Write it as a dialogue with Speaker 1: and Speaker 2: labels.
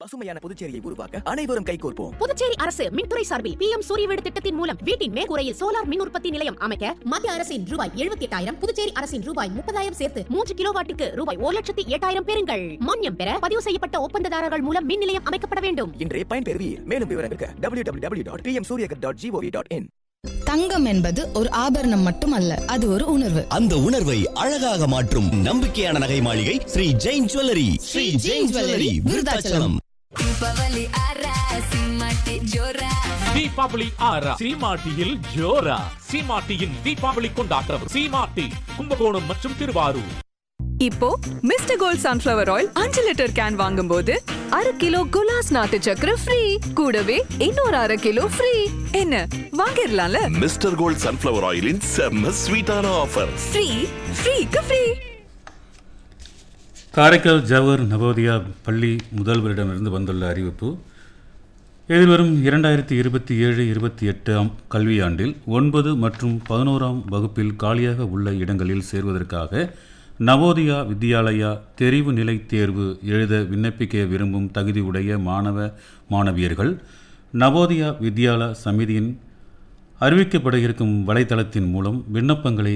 Speaker 1: பசுமையான புதுச்சேரியை உருவாக்க அனைவரும் கைகோர்ப்போம்
Speaker 2: புதுச்சேரி அரசு மின்துறை சார்பில் பி எம் சூரிய வீடு திட்டத்தின் மூலம் வீட்டின் மேற்கூரையில் சோலார் மின் உற்பத்தி நிலையம் அமைக்க மத்திய அரசின் ரூபாய் எழுபத்தி எட்டாயிரம் புதுச்சேரி அரசின் ரூபாய் முப்பதாயிரம் சேர்த்து மூன்று கிலோ வாட்டுக்கு ரூபாய் ஒரு லட்சத்தி எட்டாயிரம் பெறுங்கள் மானியம் பெற பதிவு செய்யப்பட்ட ஒப்பந்ததாரர்கள் மூலம் மின் நிலையம் அமைக்கப்பட வேண்டும்
Speaker 1: இன்றே பயன்பெறுவீர் மேலும் விவரங்களுக்கு W W W dot PM Suryaghar dot G O V dot in
Speaker 3: தங்கம் என்பது ஒரு ஆபரணம் மட்டுமல்ல அது ஒரு உணர்வு
Speaker 4: அந்த உணர்வை அழகாக மாற்றும் நம்பிக்கையான நகை மாளிகை ஸ்ரீ ஜெயின் ஜுவல்லரி ஸ்ரீ ஜெயின் ஜுவல்லரி விருதாச்சலம்
Speaker 5: ದೀಪಾವಳಿ ಆರ ಸಿಂಹಕ್ಕೆ ಜೋರ
Speaker 6: தீபாவளி ஆறா சீமாட்டியில் ஜோரா சீமாட்டியின் தீபாவளி கொண்டாட்டம் சீமாட்டி கும்பகோணம் மற்றும் திருவாரூர்
Speaker 7: இப்போ மிஸ்டர் கோல்ட் சன்ஃப்ளவர் ஆயில் அஞ்சு லிட்டர் கேன் வாங்கும்போது அரை கிலோ குலாஸ் நாட்டு சக்கரை ஃப்ரீ கூடவே இன்னொரு அரை கிலோ ஃப்ரீ என்ன வாங்கிடலாம்ல
Speaker 8: மிஸ்டர் கோல்ட் சன்ஃப்ளவர் ஆயிலின் செம்ம ஸ்வீட்டான ஆஃபர்
Speaker 7: ஃப்ரீ ஃப்ரீக்கு ஃப்ரீ
Speaker 9: காரைக்கால் ஜவஹர் நவோதயா பள்ளி முதல்வரிடமிருந்து வந்துள்ள அறிவிப்பு எதிர்வரும் இரண்டாயிரத்தி இருபத்தி ஏழு இருபத்தி எட்டாம் கல்வியாண்டில் ஒன்பது மற்றும் பதினோராம் வகுப்பில் காலியாக உள்ள இடங்களில் சேர்வதற்காக நவோதயா வித்யாலயா தெரிவு நிலை தேர்வு எழுத விண்ணப்பிக்க விரும்பும் தகுதியுடைய மாணவ மாணவியர்கள் நவோதயா வித்யாலயா சமிதியின் அறிவிக்கப்பட இருக்கும் வலைதளத்தின் மூலம் விண்ணப்பங்களை